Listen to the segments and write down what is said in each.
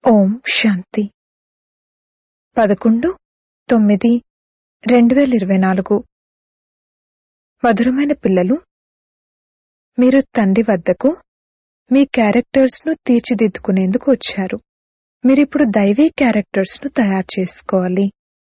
ఓం శాంతి పదకొండు తొమ్మిది రెండు వేల ఇరవై నాలుగు మధురమైన పిల్లలు మీరు తండ్రి వద్దకు మీ క్యారెక్టర్స్ ను తీర్చిదిద్దుకునేందుకు వచ్చారు మీరిప్పుడు దైవీ క్యారెక్టర్స్ ను తయారు చేసుకోవాలి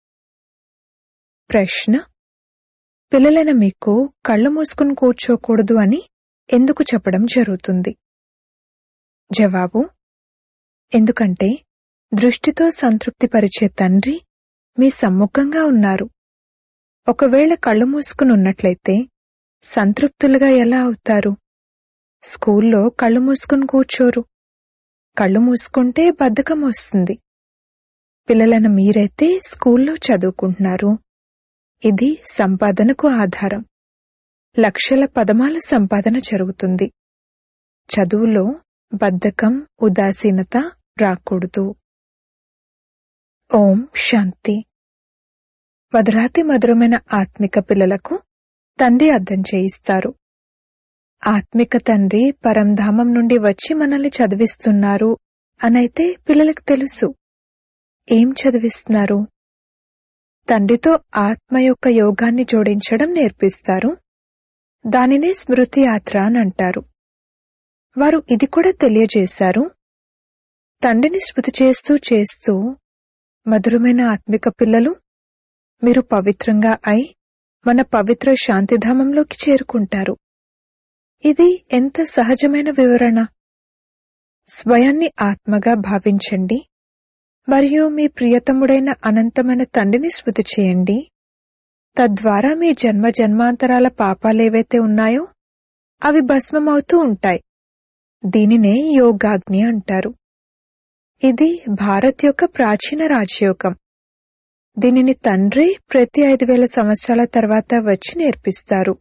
ప్రశ్న పిల్లలైన మీకు కళ్ళు మూసుకుని కూర్చోకూడదు అని ఎందుకు చెప్పడం జరుగుతుంది జవాబు ఎందుకంటే దృష్టితో సంతృప్తిపరిచే తండ్రి మీ సమ్ముఖంగా ఉన్నారు ఒకవేళ కళ్ళు మూసుకుని ఉన్నట్లయితే సంతృప్తులుగా ఎలా అవుతారు స్కూల్లో కళ్ళు మూసుకుని కూర్చోరు కళ్ళు మూసుకుంటే బద్ధకం వస్తుంది పిల్లలను మీరైతే స్కూల్లో చదువుకుంటున్నారు ఇది సంపాదనకు ఆధారం లక్షల పదమాల సంపాదన జరుగుతుంది చదువులో బద్ధకం ఉదాసీనత రాకూడదు ఓం శాంతి మధురాతి మధురమైన ఆత్మిక పిల్లలకు తండ్రి అర్థం చేయిస్తారు ఆత్మిక తండ్రి పరంధామం నుండి వచ్చి మనల్ని చదివిస్తున్నారు అనైతే పిల్లలకు తెలుసు ఏం చదివిస్తున్నారు తండ్రితో ఆత్మ యొక్క యోగాన్ని జోడించడం నేర్పిస్తారు దానినే స్మృతి యాత్ర అని అంటారు వారు ఇది కూడా తెలియజేశారు తండ్రిని స్మృతి చేస్తూ చేస్తూ మధురమైన ఆత్మిక పిల్లలు మీరు పవిత్రంగా అయి మన పవిత్ర శాంతిధామంలోకి చేరుకుంటారు ఇది ఎంత సహజమైన వివరణ స్వయాన్ని ఆత్మగా భావించండి మరియు మీ ప్రియతముడైన అనంతమైన తండ్రిని స్మృతి చేయండి తద్వారా మీ జన్మ జన్మాంతరాల పాపాలేవైతే ఉన్నాయో అవి భస్మమవుతూ ఉంటాయి దీనినే యోగాగ్ని అంటారు ఇది భారత్ యొక్క ప్రాచీన రాజయోగం దీనిని తండ్రి ప్రతి ఐదు వేల సంవత్సరాల తర్వాత వచ్చి నేర్పిస్తారు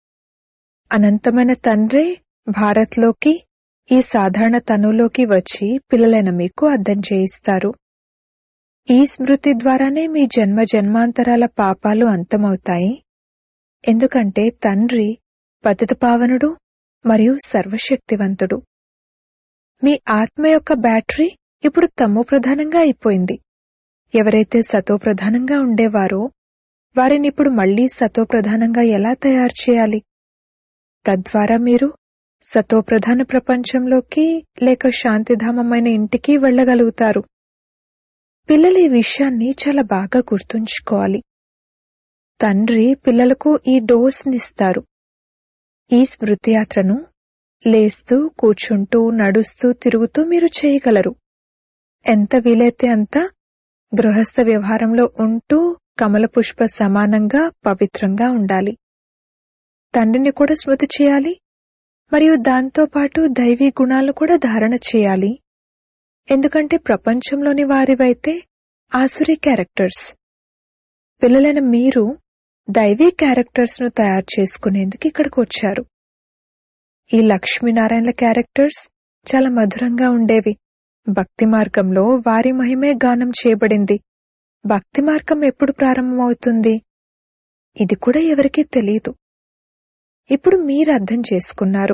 అనంతమైన తండ్రే భారత్లోకి ఈ సాధారణ తనులోకి వచ్చి పిల్లలైన మీకు అర్థం చేయిస్తారు ఈ స్మృతి ద్వారానే మీ జన్మ జన్మాంతరాల పాపాలు అంతమవుతాయి ఎందుకంటే తండ్రి పతితపావనుడు మరియు సర్వశక్తివంతుడు మీ ఆత్మ యొక్క బ్యాటరీ ఇప్పుడు తమో ప్రధానంగా అయిపోయింది ఎవరైతే సతో ప్రధానంగా ఉండేవారో వారిని ఇప్పుడు మళ్లీ సతో ప్రధానంగా ఎలా తయారు చేయాలి తద్వారా మీరు సతో ప్రధాన ప్రపంచంలోకి లేక శాంతిధామమైన ఇంటికి వెళ్లగలుగుతారు పిల్లలు ఈ విషయాన్ని చాలా బాగా గుర్తుంచుకోవాలి తండ్రి పిల్లలకు ఈ డోస్నిస్తారు ఈ స్మృతి యాత్రను లేస్తూ కూర్చుంటూ నడుస్తూ తిరుగుతూ మీరు చేయగలరు ఎంత వీలైతే అంత గృహస్థ వ్యవహారంలో ఉంటూ కమల పుష్ప సమానంగా పవిత్రంగా ఉండాలి తండ్రిని కూడా స్మృతి చేయాలి మరియు దాంతోపాటు దైవీ గుణాలు కూడా ధారణ చేయాలి ఎందుకంటే ప్రపంచంలోని వారివైతే ఆసురి క్యారెక్టర్స్ పిల్లలైన మీరు దైవీ క్యారెక్టర్స్ ను తయారు చేసుకునేందుకు ఇక్కడికి వచ్చారు ఈ లక్ష్మీనారాయణల క్యారెక్టర్స్ చాలా మధురంగా ఉండేవి భక్తి మార్గంలో వారి మహిమే గానం చేయబడింది భక్తి మార్గం ఎప్పుడు ప్రారంభమవుతుంది ఇది కూడా ఎవరికీ తెలియదు ఇప్పుడు మీరు అర్థం చేసుకున్నారు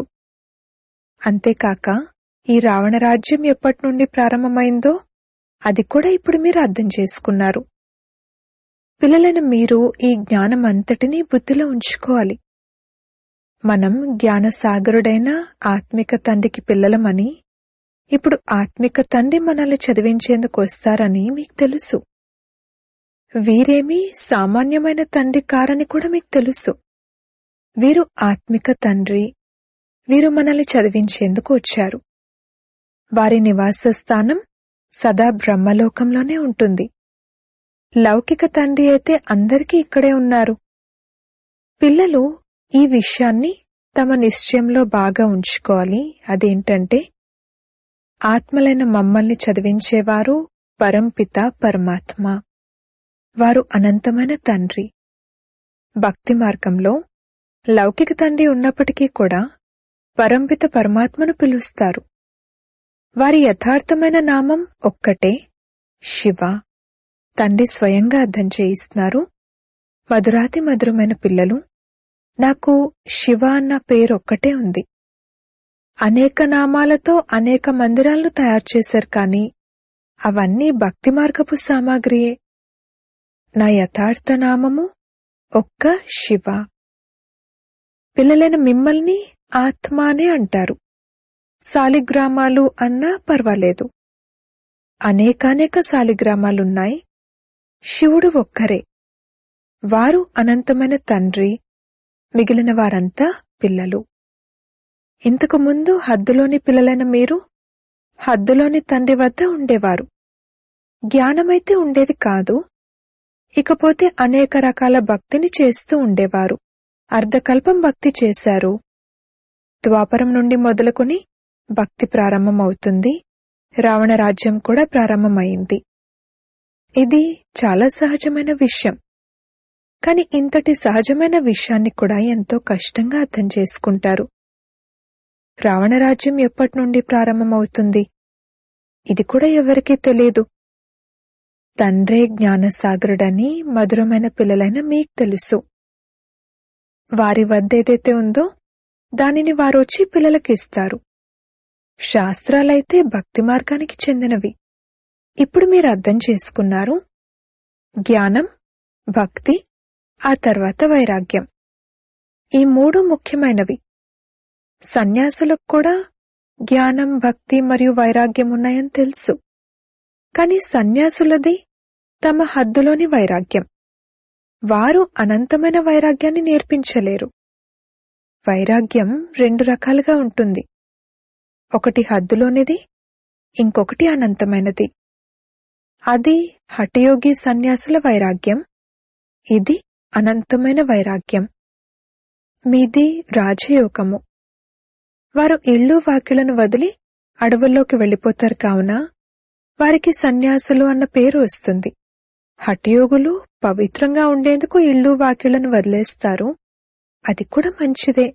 అంతేకాక ఈ రావణ రాజ్యం ఎప్పటి నుండి ప్రారంభమైందో అది కూడా ఇప్పుడు మీరు అర్థం చేసుకున్నారు పిల్లలైన మీరు ఈ జ్ఞానం అంతటినీ బుద్ధిలో ఉంచుకోవాలి మనం జ్ఞానసాగరుడైన ఆత్మిక తండ్రికి పిల్లలమని ఇప్పుడు ఆత్మిక తండ్రి మనల్ని చదివించేందుకు వస్తారని మీకు తెలుసు వీరేమీ సామాన్యమైన తండ్రి కారని కూడా మీకు తెలుసు వీరు ఆత్మిక తండ్రి వీరు మనల్ని చదివించేందుకు వచ్చారు వారి నివాస స్థానం సదా బ్రహ్మలోకంలోనే ఉంటుంది లౌకిక తండ్రి అయితే అందరికీ ఇక్కడే ఉన్నారు పిల్లలు ఈ విషయాన్ని తమ నిశ్చయంలో బాగా ఉంచుకోవాలి అదేంటంటే ఆత్మలైన మమ్మల్ని చదివించేవారు పరంపిత పరమాత్మ వారు అనంతమైన తండ్రి భక్తి మార్గంలో లౌకిక తండ్రి ఉన్నప్పటికీ కూడా పరంపిత పరమాత్మను పిలుస్తారు వారి యథార్థమైన నామం ఒక్కటే శివ తండ్రి స్వయంగా అర్థం చేయిస్తున్నారు మధురాతి మధురమైన పిల్లలు నాకు శివ అన్న పేరొక్కటే ఉంది అనేక నామాలతో అనేక మందిరాలను తయారు చేశారు కానీ అవన్నీ భక్తి మార్గపు సామాగ్రియే నా యథార్థ నామము ఒక్క శివ పిల్లలైన మిమ్మల్ని ఆత్మ అనే అంటారు సాలిగ్రామాలు అన్నా పర్వాలేదు అనేకానేక సాలిగ్రామాలున్నాయి శివుడు ఒక్కరే వారు అనంతమైన తండ్రి మిగిలిన వారంతా పిల్లలు ఇంతకు ముందు హద్దులోని పిల్లలైన మీరు హద్దులోని తండ్రి వద్ద ఉండేవారు జ్ఞానమైతే ఉండేది కాదు ఇకపోతే అనేక రకాల భక్తిని చేస్తూ ఉండేవారు అర్ధకల్పం భక్తి చేశారు ద్వాపరం నుండి మొదలుకొని భక్తి ప్రారంభమవుతుంది రావణ రాజ్యం కూడా ప్రారంభమైంది ఇది చాలా సహజమైన విషయం కాని ఇంతటి సహజమైన విషయాన్ని కూడా ఎంతో కష్టంగా అర్థం చేసుకుంటారు రావణరాజ్యం ఎప్పటి నుండి ప్రారంభమవుతుంది ఇది కూడా ఎవరికీ తెలియదు తండ్రే జ్ఞానసాగరుడని మధురమైన పిల్లలైన మీకు తెలుసు వారి వద్ద ఏదైతే ఉందో దానిని వారొచ్చి పిల్లలకిస్తారు శాస్త్రాలైతే భక్తి మార్గానికి చెందినవి ఇప్పుడు మీరు అర్థం చేసుకున్నారు జ్ఞానం భక్తి ఆ తర్వాత వైరాగ్యం ఈ మూడు ముఖ్యమైనవి సన్యాసులకు కూడా జ్ఞానం భక్తి మరియు వైరాగ్యం ఉన్నాయని తెలుసు కాని సన్యాసులది తమ హద్దులోని వైరాగ్యం వారు అనంతమైన వైరాగ్యాన్ని నేర్పించలేరు వైరాగ్యం రెండు రకాలుగా ఉంటుంది ఒకటి హద్దులోనిది ఇంకొకటి అనంతమైనది అది హఠయోగి సన్యాసుల వైరాగ్యం ఇది అనంతమైన వైరాగ్యం మీది రాజయోగము వారు ఇళ్ళు వాకిళ్లను వదిలి అడవుల్లోకి వెళ్లిపోతారు కావున వారికి సన్యాసులు అన్న పేరు వస్తుంది హఠయోగులు పవిత్రంగా ఉండేందుకు ఇళ్ళు వాకిళ్లను వదిలేస్తారు అది కూడా మంచిదే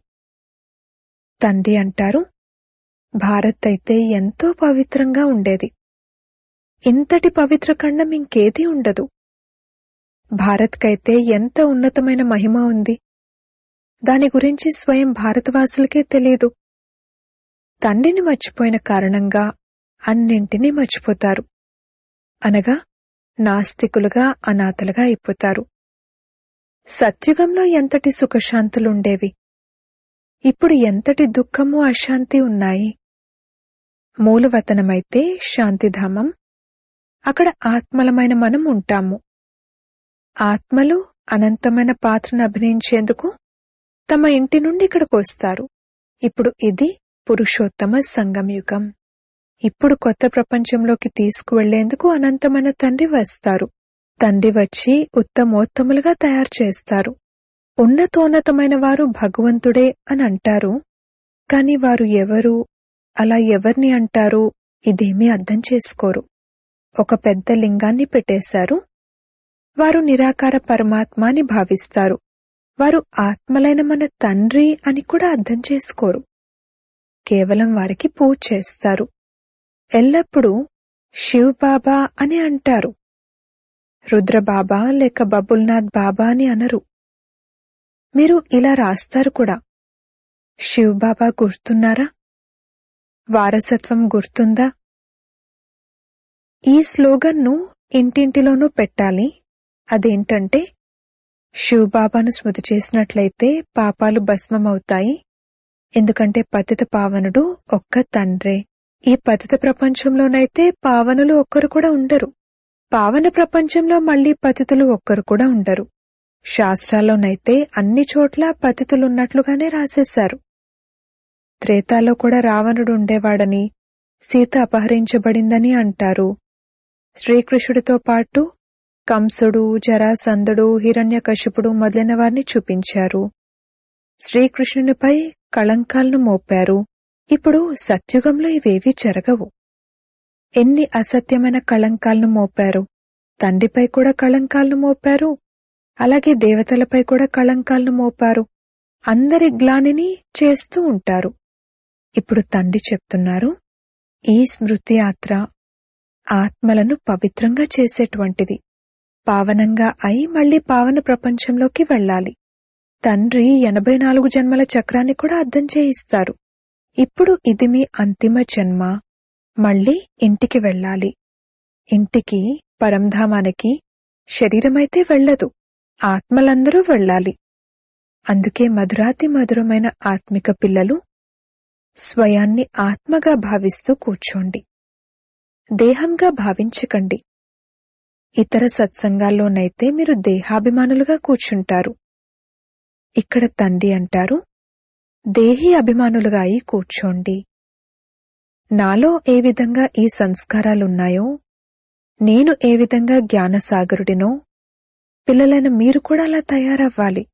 తండ్రి అంటారు భారత్ అయితే ఎంతో పవిత్రంగా ఉండేది ఇంతటి పవిత్ర ఖండం ఇంకేదీ ఉండదు భారత్కైతే ఎంత ఉన్నతమైన మహిమ ఉంది దాని గురించి స్వయం భారతవాసులకే తెలియదు తండ్రిని మర్చిపోయిన కారణంగా అన్నింటినీ మర్చిపోతారు అనగా నాస్తికులుగా అనాథలుగా అయిపోతారు సత్యుగంలో ఎంతటి సుఖశాంతులుండేవి ఇప్పుడు ఎంతటి దుఃఖము అశాంతి ఉన్నాయి మూలవతనమైతే శాంతిధామం అక్కడ ఆత్మలమైన మనం ఉంటాము ఆత్మలు అనంతమైన పాత్రను అభినయించేందుకు తమ ఇంటి నుండి ఇక్కడికి వస్తారు ఇప్పుడు ఇది పురుషోత్తమ సంగమయుగం ఇప్పుడు కొత్త ప్రపంచంలోకి తీసుకువెళ్లేందుకు అనంతమైన తండ్రి వస్తారు తండ్రి వచ్చి ఉత్తమోత్తములుగా తయారు చేస్తారు ఉన్నతోన్నతమైన వారు భగవంతుడే అని అంటారు కాని వారు ఎవరు అలా ఎవరిని అంటారు ఇదేమీ అర్థం చేసుకోరు ఒక పెద్ద లింగాన్ని పెట్టేశారు వారు నిరాకార పరమాత్మ అని భావిస్తారు వారు ఆత్మలైన మన తండ్రి అని కూడా అర్థం చేసుకోరు కేవలం వారికి పూజ చేస్తారు ఎల్లప్పుడూ శివ్ బాబా అని అంటారు రుద్రబాబా లేక బబుల్నాథ్ బాబా అని అనరు మీరు ఇలా రాస్తారు కూడా శివ్ బాబా గుర్తున్నారా వారసత్వం గుర్తుందా ఈ స్లోగన్ను ఇంటింటిలోనూ పెట్టాలి అదేంటంటే శివ్ బాబాను స్మృతి చేసినట్లయితే పాపాలు భస్మమవుతాయి ఎందుకంటే పతిత పావనుడు ఒక్క తండ్రే ఈ పతిత ప్రపంచంలోనైతే పావనులు ఒక్కరు కూడా ఉండరు పావన ప్రపంచంలో మళ్లీ పతితులు ఒక్కరు కూడా ఉండరు శాస్త్రాల్లోనైతే అన్ని చోట్ల పతితులున్నట్లుగానే రాసేశారు త్రేతాలో కూడా రావణుడు ఉండేవాడని సీత అపహరించబడిందని అంటారు శ్రీకృష్ణుడితో పాటు కంసుడు జరాసంధుడు హిరణ్యకశిపుడు మొదలైన వారిని చూపించారు శ్రీకృష్ణునిపై కళంకాలను మోపారు ఇప్పుడు సత్యుగంలో ఇవేవీ జరగవు ఎన్ని అసత్యమైన కళంకాలను మోపారు తండ్రిపై కూడా కళంకాలను మోపారు అలాగే దేవతలపై కూడా కళంకాలను మోపారు అందరి గ్లానిని చేస్తూ ఉంటారు ఇప్పుడు తండ్రి చెప్తున్నారు ఈ స్మృతి యాత్ర ఆత్మలను పవిత్రంగా చేసేటువంటిది పావనంగా అయి మళ్లీ పావన ప్రపంచంలోకి వెళ్ళాలి తండ్రి ఎనభై నాలుగు జన్మల చక్రాన్ని కూడా అర్థం చేయిస్తారు ఇప్పుడు ఇది మీ అంతిమ జన్మ మళ్ళీ ఇంటికి వెళ్ళాలి ఇంటికి పరంధామానికి శరీరమైతే వెళ్ళదు ఆత్మలందరూ వెళ్ళాలి అందుకే మధురాతి మధురమైన ఆత్మిక పిల్లలు స్వయాన్ని ఆత్మగా భావిస్తూ కూర్చోండి దేహంగా భావించకండి ఇతర సత్సంగాల్లోనైతే మీరు దేహాభిమానులుగా కూర్చుంటారు ఇక్కడ తండ్రి అంటారు దేహి అభిమానులుగా అయి కూర్చోండి నాలో ఏ విధంగా ఈ సంస్కారాలున్నాయో నేను ఏ విధంగా జ్ఞానసాగరుడినో పిల్లలైన మీరు కూడా అలా తయారవ్వాలి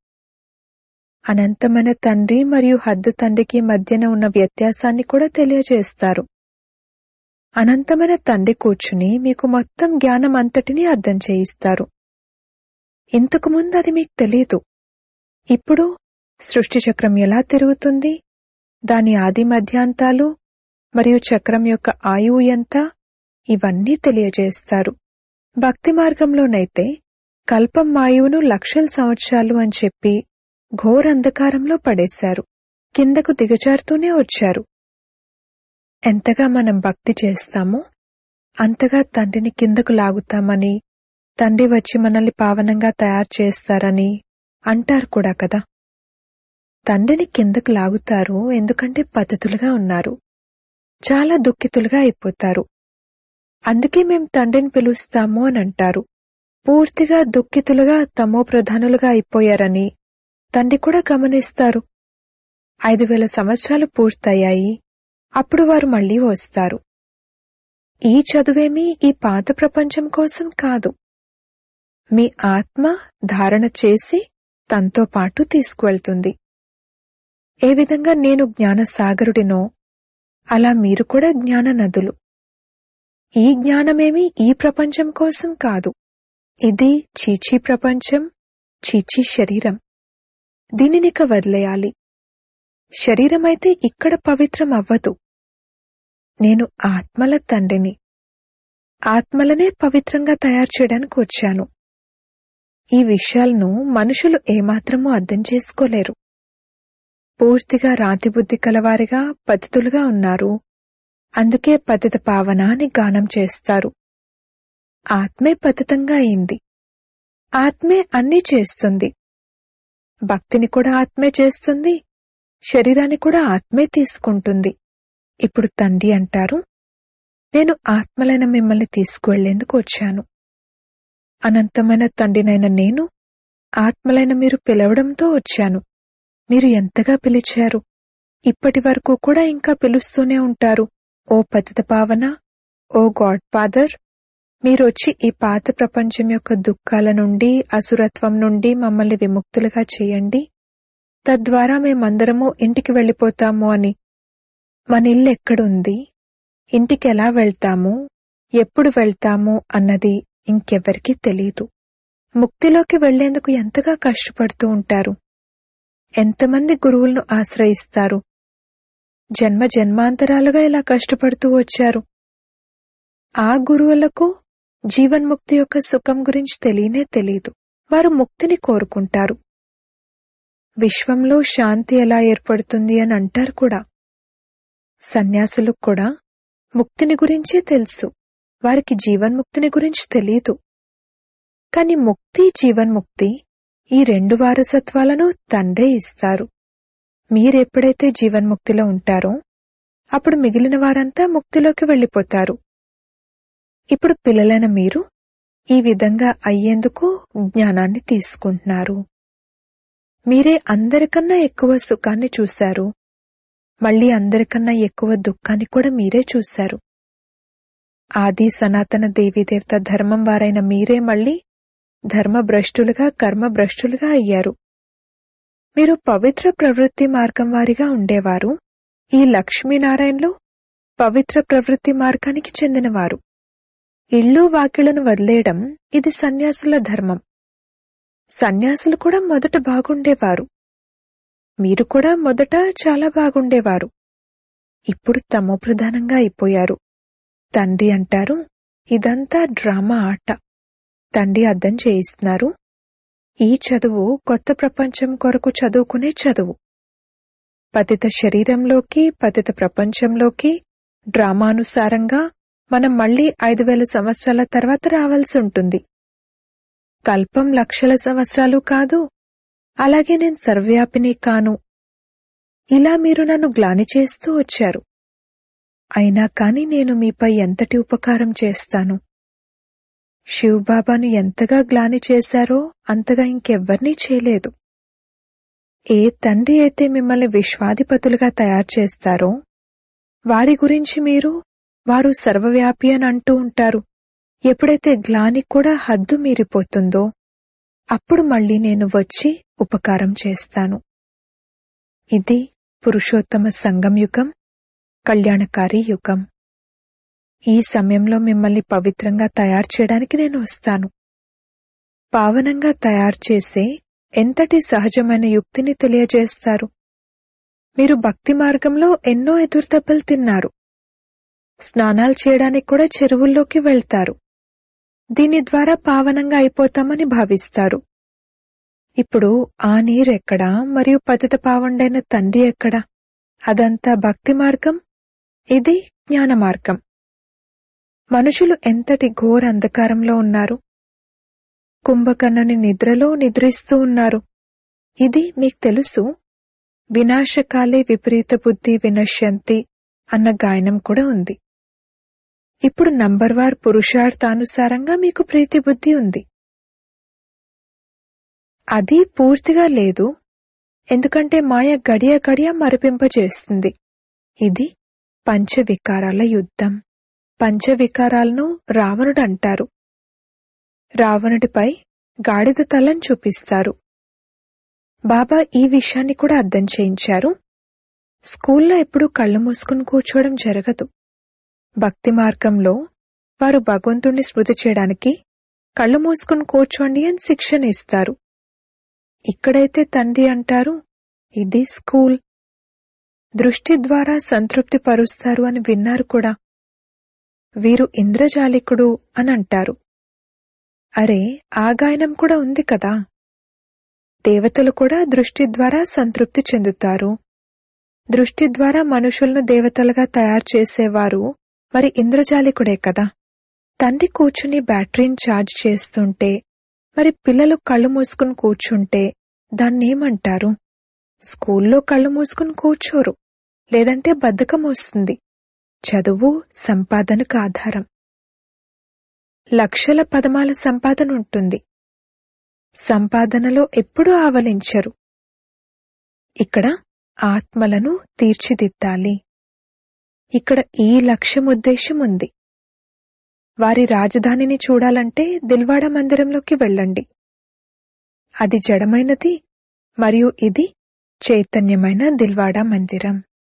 అనంతమైన తండ్రి మరియు హద్దు తండ్రికి మధ్యన ఉన్న వ్యత్యాసాన్ని కూడా తెలియజేస్తారు అనంతమైన తండ్రి కూర్చుని మీకు మొత్తం జ్ఞానం అంతటినీ అర్థం చేయిస్తారు ఇంతకు ముందు అది మీకు తెలియదు ఇప్పుడు సృష్టి చక్రం ఎలా తిరుగుతుంది దాని ఆది మధ్యాంతాలు మరియు చక్రం యొక్క ఆయువు ఎంత ఇవన్నీ తెలియజేస్తారు భక్తి మార్గంలోనైతే కల్పం ఆయువును లక్షల సంవత్సరాలు అని చెప్పి ఘోర అంధకారంలో పడేశారు కిందకు దిగజారుతూనే వచ్చారు ఎంతగా మనం భక్తి చేస్తామో అంతగా తండ్రిని కిందకు లాగుతామని తండ్రి వచ్చి మనల్ని పావనంగా తయారు చేస్తారని అంటారు కూడా కదా తండ్రిని కిందకు లాగుతారు ఎందుకంటే పద్ధతులుగా ఉన్నారు చాలా దుఃఖితులుగా అయిపోతారు అందుకే మేం తండ్రిని పిలుస్తాము అని అంటారు పూర్తిగా దుఃఖితులుగా తమో ప్రధానులుగా అయిపోయారని తండ్రి కూడా గమనిస్తారు ఐదు వేల సంవత్సరాలు పూర్తయ్యాయి అప్పుడు వారు మళ్లీ వస్తారు ఈ చదువేమీ ఈ పాత ప్రపంచం కోసం కాదు మీ ఆత్మ ధారణ చేసి తనతో పాటు తీసుకువెళ్తుంది ఏ విధంగా నేను జ్ఞానసాగరుడినో అలా మీరు కూడా జ్ఞాన నదులు ఈ జ్ఞానమేమి ఈ ప్రపంచం కోసం కాదు ఇది చీచీ ప్రపంచం చీచీ శరీరం దీనినిక వదిలేయాలి శరీరమైతే ఇక్కడ పవిత్రం అవ్వదు నేను ఆత్మల తండ్రిని ఆత్మలనే పవిత్రంగా తయారు చేయడానికి వచ్చాను ఈ విషయాలను మనుషులు ఏమాత్రమూ అర్థం చేసుకోలేరు పూర్తిగా రాతిబుద్ధి కలవారిగా పతితులుగా ఉన్నారు అందుకే పతిత పావన అని గానం చేస్తారు ఆత్మే పతితంగా అయింది ఆత్మే అన్నీ చేస్తుంది భక్తిని కూడా ఆత్మే చేస్తుంది శరీరాన్ని కూడా ఆత్మే తీసుకుంటుంది ఇప్పుడు తండ్రి అంటారు నేను ఆత్మలైన మిమ్మల్ని తీసుకువెళ్లేందుకు వచ్చాను అనంతమైన తండ్రినైన నేను ఆత్మలైన మీరు పిలవడంతో వచ్చాను మీరు ఎంతగా పిలిచారు ఇప్పటి వరకు కూడా ఇంకా పిలుస్తూనే ఉంటారు ఓ పతిత పావన ఓ గాడ్ ఫాదర్ మీరొచ్చి ఈ పాత ప్రపంచం యొక్క దుఃఖాల నుండి అసురత్వం నుండి మమ్మల్ని విముక్తులుగా చేయండి తద్వారా మేమందరము ఇంటికి వెళ్ళిపోతాము అని మన ఇల్లు ఎక్కడుంది ఇంటికి ఎలా వెళ్తాము ఎప్పుడు వెళ్తాము అన్నది ఇంకెవ్వరికీ తెలీదు ముక్తిలోకి వెళ్లేందుకు ఎంతగా కష్టపడుతూ ఉంటారు ఎంతమంది గురువులను ఆశ్రయిస్తారు జన్మ జన్మాంతరాలుగా ఇలా కష్టపడుతూ వచ్చారు ఆ గురువులకు జీవన్ముక్తి యొక్క సుఖం గురించి తెలియనే తెలీదు వారు ముక్తిని కోరుకుంటారు విశ్వంలో శాంతి ఎలా ఏర్పడుతుంది అని అంటారు కూడా సన్యాసులకు కూడా ముక్తిని గురించే తెలుసు వారికి జీవన్ముక్తిని గురించి తెలీదు కాని ముక్తి జీవన్ముక్తి ఈ రెండు వారసత్వాలను తండ్రే ఇస్తారు మీరెప్పుడైతే జీవన్ముక్తిలో ఉంటారో అప్పుడు మిగిలిన వారంతా ముక్తిలోకి వెళ్ళిపోతారు ఇప్పుడు పిల్లలైన మీరు ఈ విధంగా అయ్యేందుకు జ్ఞానాన్ని తీసుకుంటున్నారు మీరే అందరికన్నా ఎక్కువ సుఖాన్ని చూశారు మళ్ళీ అందరికన్నా ఎక్కువ దుఃఖాన్ని కూడా మీరే చూశారు ఆది సనాతన దేవీదేవత ధర్మం వారైన మీరే మళ్ళీ ధర్మభ్రష్టులుగా కర్మభ్రష్టులుగా అయ్యారు మీరు పవిత్ర ప్రవృత్తి మార్గం వారిగా ఉండేవారు ఈ లక్ష్మీనారాయణలు పవిత్ర ప్రవృత్తి మార్గానికి చెందినవారు ఇళ్ళు వాకిళ్లను వదిలేయడం ఇది సన్యాసుల ధర్మం సన్యాసులు కూడా మొదట బాగుండేవారు మీరు కూడా మొదట చాలా బాగుండేవారు ఇప్పుడు తమో ప్రధానంగా అయిపోయారు తండ్రి అంటారు ఇదంతా డ్రామా ఆట తండ్రి అర్థం చేయిస్తున్నారు ఈ చదువు కొత్త ప్రపంచం కొరకు చదువుకునే చదువు పతిత శరీరంలోకి పతిత ప్రపంచంలోకి డ్రామానుసారంగా మనం మళ్ళీ ఐదు వేల సంవత్సరాల తర్వాత రావాల్సి ఉంటుంది కల్పం లక్షల సంవత్సరాలు కాదు అలాగే నేను సర్వవ్యాపిని కాను ఇలా మీరు నన్ను గ్లాని చేస్తూ వచ్చారు అయినా కాని నేను మీపై ఎంతటి ఉపకారం చేస్తాను శివబాబాను ఎంతగా గ్లాని చేశారో అంతగా ఇంకెవ్వర్నీ చేయలేదు ఏ తండ్రి అయితే మిమ్మల్ని విశ్వాధిపతులుగా తయారు చేస్తారో వారి గురించి మీరు వారు సర్వవ్యాపి అని అంటూ ఉంటారు ఎప్పుడైతే గ్లాని కూడా హద్దు మీరిపోతుందో అప్పుడు మళ్ళీ నేను వచ్చి ఉపకారం చేస్తాను ఇది పురుషోత్తమ సంగం యుగం కళ్యాణకారి యుగం ఈ సమయంలో మిమ్మల్ని పవిత్రంగా తయారు చేయడానికి నేను వస్తాను పావనంగా తయారు చేసే ఎంతటి సహజమైన యుక్తిని తెలియజేస్తారు మీరు భక్తి మార్గంలో ఎన్నో ఎదురుదెబ్బలు తిన్నారు స్నానాలు చేయడానికి కూడా చెరువుల్లోకి వెళ్తారు దీని ద్వారా పావనంగా అయిపోతామని భావిస్తారు ఇప్పుడు ఆ నీరెక్కడా మరియు పతిత పావండైన తండ్రి ఎక్కడా అదంతా భక్తి మార్గం ఇది జ్ఞాన మార్గం మనుషులు ఎంతటి ఘోర అంధకారంలో ఉన్నారు కుంభకర్ణుని నిద్రలో నిద్రిస్తూ ఉన్నారు ఇది మీకు తెలుసు వినాశకాలే విపరీత బుద్ధి వినశ్యంతి అన్న గాయనం కూడా ఉంది ఇప్పుడు నంబర్ వార్ పురుషార్థానుసారంగా మీకు ప్రీతి బుద్ధి ఉంది అది పూర్తిగా లేదు ఎందుకంటే మాయ గడియ గడియ మరిపింపజేస్తుంది ఇది పంచవికారాల యుద్ధం పంచవికారాలను రావణుడు అంటారు రావణుడిపై గాడిద తలని చూపిస్తారు బాబా ఈ విషయాన్ని కూడా అర్థం చేయించారు స్కూల్లో ఎప్పుడూ కళ్ళు మూసుకుని కూర్చోవడం జరగదు భక్తి మార్గంలో వారు భగవంతుణ్ణి స్మృతి చేయడానికి కళ్ళు మూసుకుని కూర్చోండి అని శిక్షణ ఇస్తారు ఇక్కడైతే తండ్రి అంటారు ఇది స్కూల్ దృష్టి ద్వారా సంతృప్తి పరుస్తారు అని విన్నారు కూడా వీరు ఇంద్రజాలికుడు అని అంటారు అరే ఆ గాయనం కూడా ఉంది కదా దేవతలు కూడా దృష్టి ద్వారా సంతృప్తి చెందుతారు దృష్టి ద్వారా మనుషులను దేవతలుగా తయారు చేసేవారు మరి ఇంద్రజాలికుడే కదా తండ్రి కూర్చుని బ్యాటరీని ఛార్జ్ చేస్తుంటే మరి పిల్లలు కళ్ళు మూసుకుని కూర్చుంటే దాన్నేమంటారు స్కూల్లో కళ్ళు మూసుకుని కూర్చోరు లేదంటే బద్ధకం వస్తుంది చదువు సంపాదనకు ఆధారం లక్షల పదమాల సంపాదన ఉంటుంది సంపాదనలో ఎప్పుడూ ఆవలించరు ఇక్కడ ఆత్మలను తీర్చిదిద్దాలి ఇక్కడ ఈ లక్ష్యం ఉద్దేశం ఉంది వారి రాజధానిని చూడాలంటే దిల్వాడ మందిరంలోకి వెళ్ళండి అది జడమైనది మరియు ఇది చైతన్యమైన దిల్వాడా మందిరం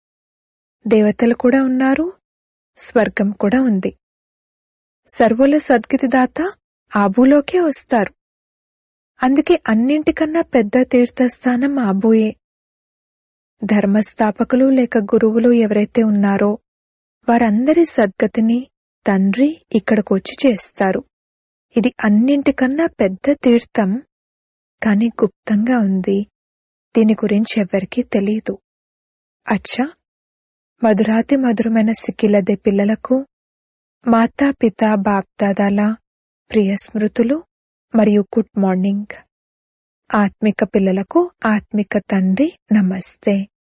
దేవతలు కూడా ఉన్నారు స్వర్గం కూడా ఉంది సర్వుల సద్గతిదాత ఆబూలోకే వస్తారు అందుకే అన్నింటికన్నా పెద్ద తీర్థస్థానం ఆబూయే ధర్మస్థాపకులు లేక గురువులు ఎవరైతే ఉన్నారో వారందరి సద్గతిని తండ్రి ఇక్కడికొచ్చి చేస్తారు ఇది అన్నింటికన్నా పెద్ద తీర్థం కాని గుప్తంగా ఉంది దీని గురించి ఎవరికీ తెలియదు అచ్చా మధురాతి మధురమైన సిక్కిలదే పిల్లలకు మాతా పిత బాప్దాదాల ప్రియ స్మృతులు మరియు గుడ్ మార్నింగ్ ఆత్మిక పిల్లలకు ఆత్మిక తండ్రి నమస్తే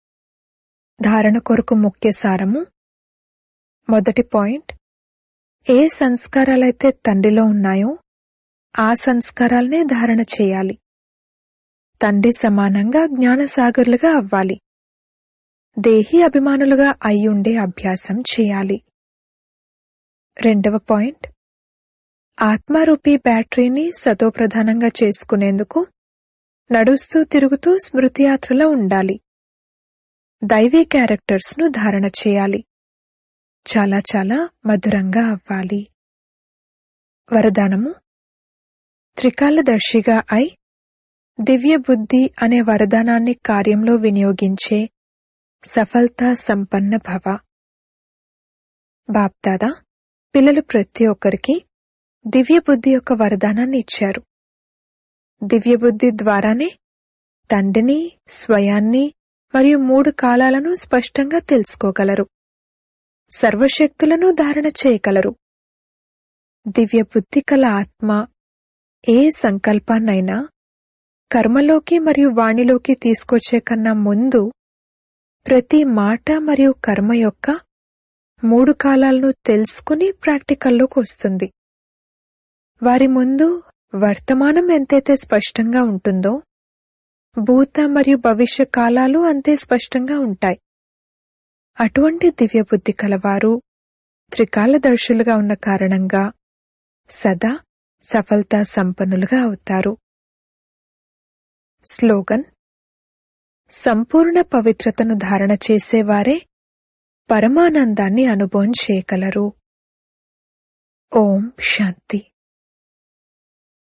ధారణ కొరకు ముఖ్య సారము మొదటి పాయింట్ ఏ సంస్కారాలైతే తండ్రిలో ఉన్నాయో ఆ సంస్కారాలనే ధారణ చేయాలి తండ్రి సమానంగా జ్ఞానసాగర్లుగా అవ్వాలి దేహి అభిమానులుగా అయ్యుండే అభ్యాసం చేయాలి రెండవ పాయింట్ ఆత్మారూపీ బ్యాటరీని సతోప్రధానంగా చేసుకునేందుకు నడుస్తూ తిరుగుతూ స్మృతి యాత్రలో ఉండాలి దైవీ క్యారెక్టర్స్ ను ధారణ చేయాలి చాలా చాలా మధురంగా అవ్వాలి వరదానము త్రికాలదర్శిగా అయి దివ్య బుద్ధి అనే వరదానాన్ని కార్యంలో వినియోగించే సఫలతా సంపన్న భవ బాప్దాదా పిల్లలు ప్రతి ఒక్కరికి దివ్య బుద్ధి యొక్క వరదానాన్ని ఇచ్చారు దివ్య బుద్ధి ద్వారానే తండ్రిని స్వయాన్ని మరియు మూడు కాలాలను స్పష్టంగా తెలుసుకోగలరు సర్వశక్తులను ధారణ చేయగలరు దివ్య బుద్ధి కల ఆత్మ ఏ సంకల్పాన్నైనా కర్మలోకి మరియు వాణిలోకి తీసుకొచ్చే కన్నా ముందు ప్రతి మాట మరియు కర్మ యొక్క మూడు కాలాలను తెలుసుకుని ప్రాక్టికల్లోకి వస్తుంది వారి ముందు వర్తమానం ఎంతైతే స్పష్టంగా ఉంటుందో భూత మరియు భవిష్య కాలాలు అంతే స్పష్టంగా ఉంటాయి అటువంటి దివ్య బుద్ధి కలవారు త్రికాలదర్శులుగా ఉన్న కారణంగా సదా సఫలతా సంపన్నులుగా అవుతారు స్లోగన్ సంపూర్ణ పవిత్రతను ధారణ చేసేవారే పరమానందాన్ని అనుభవం చేయగలరు ఓం శాంతి